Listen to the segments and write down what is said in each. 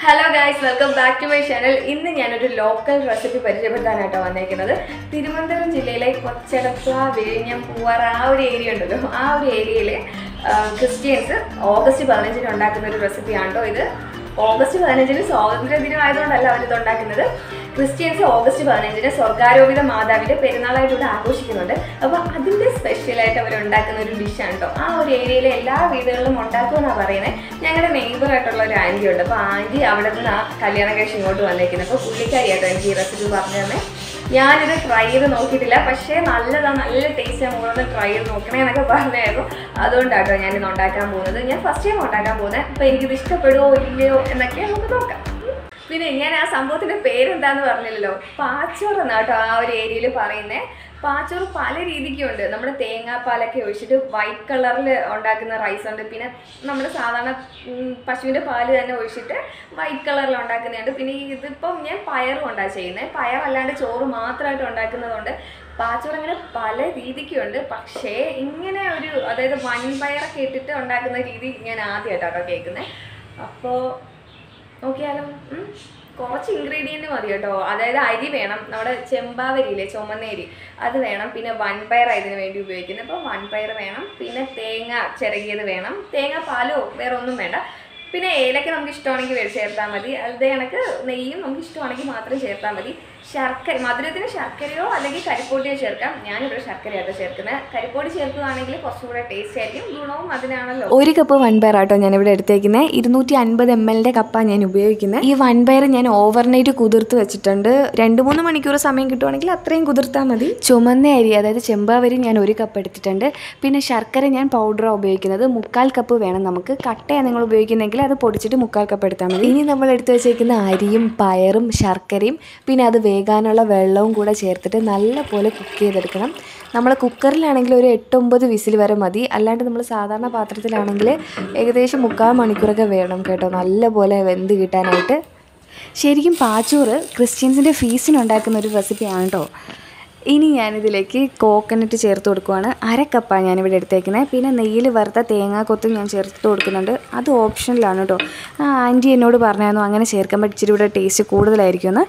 Hello guys welcome back to my channel ഇന്ന് ഞാനൊരു local recipe പരിചയപ്പെടുത്താനായിട്ടോ വന്നേക്കുന്നത് തിരുവനന്തപുരം ജില്ലയിലെ കൊച്ചടപ്പ വിഴിഞ്ഞം പൂവാറ ആ ഒരു ഏരിയ ഉണ്ടല്ലോ ആ ഒരു ഏരിയയിൽ ക്രിസ്ത്യൻസ് ഓഗസ്റ്റ് പതിനഞ്ചിന് ഉണ്ടാക്കുന്ന ഒരു റെസിപ്പിയാണോ ഇത് ഓഗസ്റ്റ് പതിനഞ്ചിന് സ്വാതന്ത്ര്യ ദിനമായതുകൊണ്ടല്ല അവരിത് ഉണ്ടാക്കുന്നത് ക്രിസ്ത്യൻസ് ഓഗസ്റ്റ് പതിനഞ്ചിന് സ്വർഗാരോപിത മാതാവിന്റെ പെരുന്നാളായിട്ട് ഇവിടെ ആഘോഷിക്കുന്നുണ്ട് അപ്പോൾ അതിന്റെ സ്പെഷ്യലായിട്ട് അവർ ഉണ്ടാക്കുന്ന ഒരു ഡിഷാണ് കേട്ടോ ആ ഒരു ഏരിയയിലെ എല്ലാ വീടുകളിലും ഉണ്ടാക്കുമെന്നാണ് പറയുന്നത് ഞങ്ങളുടെ നെയ്ബർ ആയിട്ടുള്ള ഒരു ആൻറ്റി ഉണ്ട് അപ്പോൾ ആൻറ്റി അവിടെ നിന്ന് ആ കല്യാണം കഴിച്ച് ഇങ്ങോട്ട് വന്നേക്കുന്നത് അപ്പോൾ പുള്ളിക്കാരിയാട്ടോ എനിക്ക് ഈ റെസിപ്പി പറഞ്ഞു തന്നെ ഞാനിത് ട്രൈ ചെയ്ത് നോക്കിയിട്ടില്ല പക്ഷേ നല്ലതാണ് നല്ല ടേസ്റ്റ് മുകളിൽ ട്രൈ ചെയ്ത് നോക്കണേ എന്നൊക്കെ പറഞ്ഞായിരുന്നു അതുകൊണ്ടാട്ടോ ഞാനിത് ഉണ്ടാക്കാൻ പോകുന്നത് ഞാൻ ഫസ്റ്റ് ടൈം ഉണ്ടാക്കാൻ പോകുന്നത് അപ്പോൾ എനിക്കിത് ഇഷ്ടപ്പെടുമോ ഇല്ലയോ എന്നൊക്കെ നമുക്ക് നോക്കാം പിന്നെ ഞാൻ ആ സംഭവത്തിന്റെ പേരെന്താന്ന് പറഞ്ഞില്ലല്ലോ പാച്ചോറ് എന്നാട്ടോ ആ ഒരു ഏരിയയിൽ പറയുന്നത് പാച്ചോറ് പല രീതിക്കുണ്ട് നമ്മുടെ തേങ്ങാപ്പാലൊക്കെ ഒഴിച്ചിട്ട് വൈറ്റ് കളറിൽ ഉണ്ടാക്കുന്ന റൈസ് ഉണ്ട് പിന്നെ നമ്മുടെ സാധാരണ ഉം, പശുവിൻ്റെ പാല് തന്നെ ഒഴിച്ചിട്ട് വൈറ്റ് കളറിൽ ഉണ്ടാക്കുന്നതുണ്ട് പിന്നെ ഈ ഇതിപ്പം ഞാൻ പയറും കൊണ്ടാണ് ചെയ്യുന്നത് പയറല്ലാണ്ട് ചോറ് മാത്രമായിട്ട് ഉണ്ടാക്കുന്നതുകൊണ്ട് പാച്ചോറ് അങ്ങനെ പല രീതിക്കുണ്ട് പക്ഷേ ഇങ്ങനെ ഒരു അതായത് വൻപയറൊക്കെ ഇട്ടിട്ട് ഉണ്ടാക്കുന്ന രീതി ഞാൻ ആദ്യമായിട്ടാട്ടോ കേൾക്കുന്നത് അപ്പോൾ നോക്കിയാലോ ഉം. കുറച്ച് ഇൻഗ്രീഡിയൻറ്റ് മതി കേട്ടോ അതായത് അരി വേണം നമ്മുടെ ചെമ്പാവരിയില്ലേ ചുമന്നരി അത് വേണം പിന്നെ വൻപയർ ഇതിന് വേണ്ടി ഉപയോഗിക്കുന്നത് അപ്പോൾ വൻപയർ വേണം പിന്നെ തേങ്ങ ചിരകിയത് വേണം തേങ്ങ പാലോ വേറെ ഒന്നും വേണ്ട പിന്നെ ഏലക്ക നമുക്ക് ഇഷ്ടമാണെങ്കിൽ വേ- ചേർത്താൽ മതി അതേ കണക്ക് നെയ്യും നമുക്ക് ഇഷ്ടമാണെങ്കിൽ മാത്രം ചേർത്താൽ മതി ശർക്കര മധുരത്തിന് ശർക്കരയോ അല്ലെങ്കിൽ കരിപ്പൊടിയോ ചേർക്കാം ഞാനിവിടെ ശർക്കരയാട്ടോ ചേർക്കുന്നത് കരിപ്പൊടി ചേർക്കുകയാണെങ്കിൽ കുറച്ചുകൂടെ ടേസ്റ്റ് ആയിരിക്കും ഗുണവും അതിനാണല്ലോ ഒരു കപ്പ് വൻപയർ ആട്ടോ ഞാൻ ഇവിടെ എടുത്തേക്കുന്നത് ഇരുന്നൂറ്റി അൻപത് എം എല്ലിൻ്റെ കപ്പാണ് ഞാൻ ഉപയോഗിക്കുന്നത് ഈ വൻപയർ ഞാൻ ഓവർനൈറ്റ് കുതിർത്ത് വെച്ചിട്ടുണ്ട് രണ്ട് മൂന്ന് മണിക്കൂർ സമയം കിട്ടുവാണെങ്കിൽ അത്രയും കുതിർത്താൽ മതി ചുമന്ന അരി അതായത് ചെമ്പാവരി ഞാൻ ഒരു കപ്പ് എടുത്തിട്ടുണ്ട് പിന്നെ ശർക്കര ഞാൻ പൗഡറാണ് ഉപയോഗിക്കുന്നത് മുക്കാൽ കപ്പ് വേണം നമുക്ക് കട്ടയാണ് നിങ്ങൾ ഉപയോഗിക്കുന്നെങ്കിൽ അത് പൊടിച്ചിട്ട് മുക്കാൽ കപ്പ് എടുത്താൽ മതി ഇനി നമ്മൾ എടുത്തു വെച്ചേക്കുന്ന അരിയും പയറും ശർക്കരയും പിന്നെ അത് വേകാനുള്ള വെള്ളവും കൂടെ ചേർത്തിട്ട് നല്ല പോലെ കുക്ക് ചെയ്തെടുക്കണം നമ്മൾ കുക്കറിലാണെങ്കിൽ ഒരു എട്ടൊമ്പത് വിസിൽ വരെ മതി അല്ലാണ്ട് നമ്മൾ സാധാരണ പാത്രത്തിലാണെങ്കിൽ ഏകദേശം മുക്കാൽ മണിക്കൂറൊക്കെ വേണം കേട്ടോ നല്ല പോലെ വെന്ത് കിട്ടാനായിട്ട് ശരിക്കും പാച്ചോറ് ക്രിസ്ത്യൻസിൻ്റെ ഫീസിനുണ്ടാക്കുന്ന ഒരു റെസിപ്പിയാണ് കേട്ടോ ഇനി ഞാനിതിലേക്ക് കോക്കനട്ട് ചേർത്ത് കൊടുക്കുവാണ് അര കപ്പാണ് ഞാനിവിടെ എടുത്തേക്കുന്നത് പിന്നെ നെയ്യിൽ വറുത്ത തേങ്ങാക്കൊത്തും ഞാൻ ചേർത്ത് കൊടുക്കുന്നുണ്ട് അത് ഓപ്ഷനിലാണ് കേട്ടോ ആ ആൻറ്റി എന്നോട് പറഞ്ഞായിരുന്നു അങ്ങനെ ചേർക്കുമ്പോൾ ഇച്ചിരി കൂടെ ടേസ്റ്റ് കൂടുതലായിരിക്കുമെന്ന്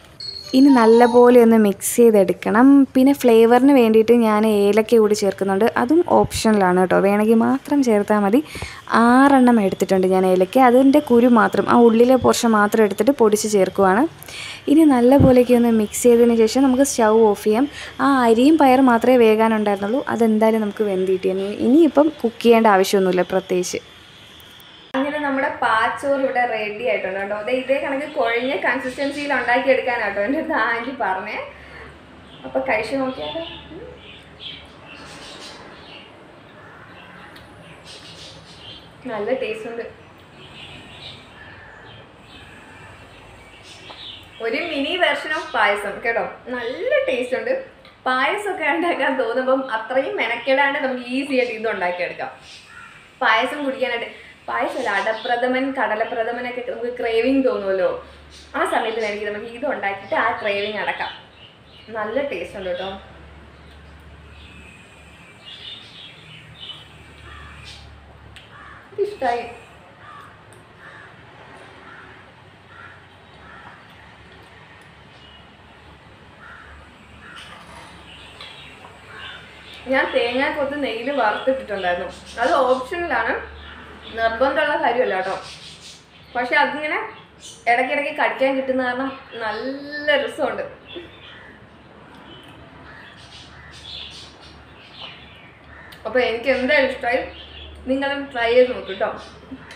ഇനി നല്ലപോലെ ഒന്ന് മിക്സ് ചെയ്തെടുക്കണം പിന്നെ ഫ്ലേവറിന് വേണ്ടിയിട്ട് ഞാൻ ഏലക്ക കൂടി ചേർക്കുന്നുണ്ട് അതും ഓപ്ഷനിലാണ് കേട്ടോ വേണമെങ്കിൽ മാത്രം ചേർത്താൽ മതി ആറെണ്ണം എടുത്തിട്ടുണ്ട് ഞാൻ ഏലക്ക അതിൻ്റെ കുരു മാത്രം ആ ഉള്ളിലെ പോർഷൻ മാത്രം എടുത്തിട്ട് പൊടിച്ച് ചേർക്കുവാണ് ഇനി നല്ലപോലെയൊക്കെ ഒന്ന് മിക്സ് ചെയ്തതിന് ശേഷം നമുക്ക് സ്റ്റൗ ഓഫ് ചെയ്യാം ആ അരിയും പയർ മാത്രമേ വേകാനുണ്ടായിരുന്നുള്ളൂ അതെന്തായാലും നമുക്ക് വെന്തിട്ട് ഇനി ഇനിയിപ്പം കുക്ക് ചെയ്യേണ്ട ആവശ്യമൊന്നുമില്ല പ്രത്യേകിച്ച് അങ്ങനെ നമ്മുടെ പാച്ചോറ് ഇവിടെ റെഡി ആയിട്ടുണ്ട് കേട്ടോ അതെ ഇതേ കണക്ക് കുഴഞ്ഞ കൺസിസ്റ്റൻസിയിൽ ഉണ്ടാക്കി എടുക്കാനാട്ടോ എൻ്റെ അടുത്ത് ആൻറ്റി പറഞ്ഞേ അപ്പൊ കഴിച്ചു നോക്കിയാലോ ഉം. നല്ല ടേസ്റ്റ് ഉണ്ട് ഒരു മിനി വെർഷൻ ഓഫ് പായസം കേട്ടോ നല്ല ടേസ്റ്റ് ഉണ്ട് പായസമൊക്കെ ഉണ്ടാക്കാൻ തോന്നുമ്പം അത്രയും മെനക്കെടാണ്ട് നമുക്ക് ഈസി ആയിട്ട് ഇത് ഉണ്ടാക്കിയെടുക്കാം പായസം കുടിക്കാനായിട്ട് പായസമല്ല അടപ്രഥമൻ കടലപ്രഥമനൊക്കെ നമുക്ക് ക്രേവിങ് തോന്നുമല്ലോ ആ സമയത്ത് വേണമെങ്കിൽ നമുക്ക് ഇത് ഉണ്ടാക്കിയിട്ട് ആ ക്രേവിങ് അടക്കാം നല്ല ടേസ്റ്റ് ഉണ്ട് കേട്ടോ ഇഷ്ടമായി ഞാൻ തേങ്ങാക്കൊത്ത് നെയ്യിൽ വറുത്തിട്ടിട്ടുണ്ടായിരുന്നു അത് ഓപ്ഷനിലാണ് നിർബന്ധമുള്ള കാര്യമല്ല കേട്ടോ പക്ഷെ അതിങ്ങനെ ഇടയ്ക്കിടയ്ക്ക് കടിക്കാൻ കിട്ടുന്ന കാരണം നല്ല രസമുണ്ട് അപ്പോൾ എനിക്ക് എന്തായാലും ഇഷ്ടമായി നിങ്ങളും ട്രൈ ചെയ്ത് നോക്കൂ കേട്ടോ